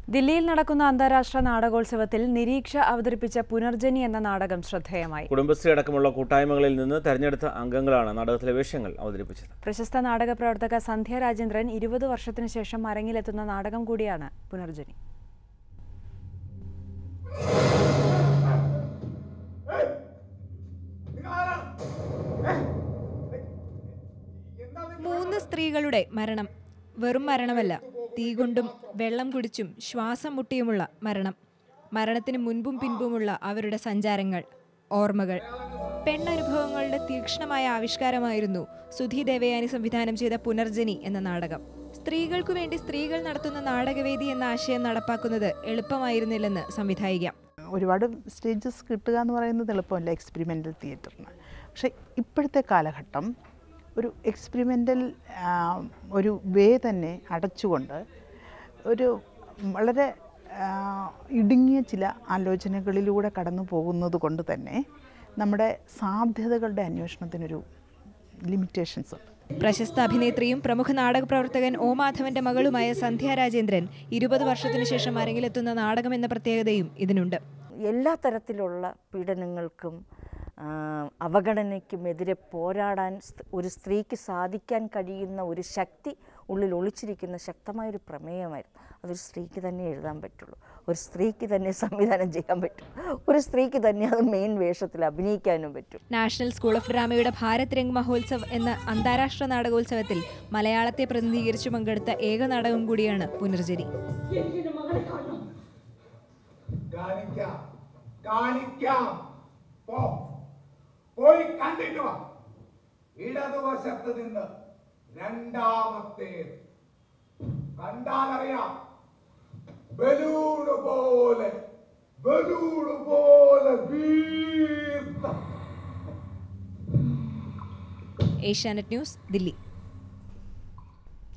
ദില്ലിയിൽ നടക്കുന്ന അന്താരാഷ്ട്ര നാടകോത്സവത്തിൽ നിരീക്ഷ അവതരിപ്പിച്ച പുനർജനി എന്ന നാടകം ശ്രദ്ധേയമായി കുടുംബശ്രീ അടക്കമുള്ള കൂട്ടായ്മകളിൽ നിന്ന് തെരഞ്ഞെടുത്ത അംഗങ്ങളാണ് നാടകത്തിലെ വേഷങ്ങൾ അവതരിപ്പിച്ചത് പ്രശസ്ത നാടക പ്രവർത്തക സന്ധ്യ രാജേന്ദ്രൻ ഇരുപത് വർഷത്തിനു ശേഷം അരങ്ങിലെത്തുന്ന നാടകം കൂടിയാണ് പുനർജനി മൂന്ന് സ്ത്രീകളുടെ മരണം വെറും മരണമല്ല തീ കൊണ്ടും വെള്ളം കുടിച്ചും ശ്വാസം മുട്ടിയുമുള്ള മരണം മരണത്തിന് മുൻപും പിൻപുമുള്ള അവരുടെ സഞ്ചാരങ്ങൾ ഓർമ്മകൾ പെണ്ണനുഭവങ്ങളുടെ തീക്ഷ്ണമായ ആവിഷ്കാരമായിരുന്നു സുധി ദേവയാനി സംവിധാനം ചെയ്ത പുനർജനി എന്ന നാടകം സ്ത്രീകൾക്കു വേണ്ടി സ്ത്രീകൾ നടത്തുന്ന നാടകവേദി എന്ന ആശയം നടപ്പാക്കുന്നത് എളുപ്പമായിരുന്നില്ലെന്ന് സംവിധായിക ഒരുപാട് സ്റ്റേജസ് കിട്ടുക എന്ന് പറയുന്നത് എളുപ്പമല്ല എക്സ്പെരിമെൻ്റൽ തിയേറ്ററിന് പക്ഷേ ഇപ്പോഴത്തെ കാലഘട്ടം ഒരു എക്സ്പെരിമെൻ്റൽ ഒരു വേ തന്നെ അടച്ചുകൊണ്ട് ഒരു വളരെ ആ, ഇടുങ്ങിയ ചില ആലോചനകളിലൂടെ കടന്നു പോകുന്നത് കൊണ്ട് തന്നെ നമ്മുടെ സാധ്യതകളുടെ അന്വേഷണത്തിനൊരു ലിമിറ്റേഷൻസ് ഉണ്ട് പ്രശസ്ത അഭിനേത്രിയും പ്രമുഖ നാടക പ്രവർത്തകൻ ഒ മാധവന്റെ മകളുമായ സന്ധ്യ രാജേന്ദ്രൻ ഇരുപത് വർഷത്തിനു ശേഷം അരങ്ങിലെത്തുന്ന നാടകം എന്ന പ്രത്യേകതയും ഇതിനുണ്ട് എല്ലാ തരത്തിലുള്ള പീഡനങ്ങൾക്കും ആ, അവഗണനയ്ക്കുമെതിരെ പോരാടാൻ സ്- ഒരു സ്ത്രീക്ക് സാധിക്കാൻ കഴിയുന്ന ഒരു ശക്തി ഉള്ളിൽ ഒളിച്ചിരിക്കുന്ന ശക്തമായൊരു പ്രമേയമായിരുന്നു അതൊരു സ്ത്രീക്ക് തന്നെ എഴുതാൻ പറ്റുള്ളൂ ഒരു സ്ത്രീക്ക് തന്നെ സംവിധാനം ചെയ്യാൻ പറ്റും ഒരു സ്ത്രീക്ക് തന്നെ അത് മെയിൻ വേഷത്തിൽ അഭിനയിക്കാനും പറ്റും നാഷണൽ സ്കൂൾ ഓഫ് ഡ്രാമയുടെ ഭാരത് രംഗ് മഹോത്സവ് എന്ന അന്താരാഷ്ട്ര നാടകോത്സവത്തിൽ മലയാളത്തെ പ്രതിനിധീകരിച്ചു പങ്കെടുത്ത ഏക നാടകം കൂടിയാണ് പുനർജനി കാണിക്കാം കാണിക്കാം പോ പോയി കണ്ടിട്ട് വാ ഇടതുവശത്ത് നിന്ന് രണ്ടാമത്തേത് കണ്ടാലറിയാം ബലൂണ് പോലെ ബലൂണ് പോലെ വീർത്ത ഏഷ്യാനെറ്റ് ന്യൂസ് ദില്ലി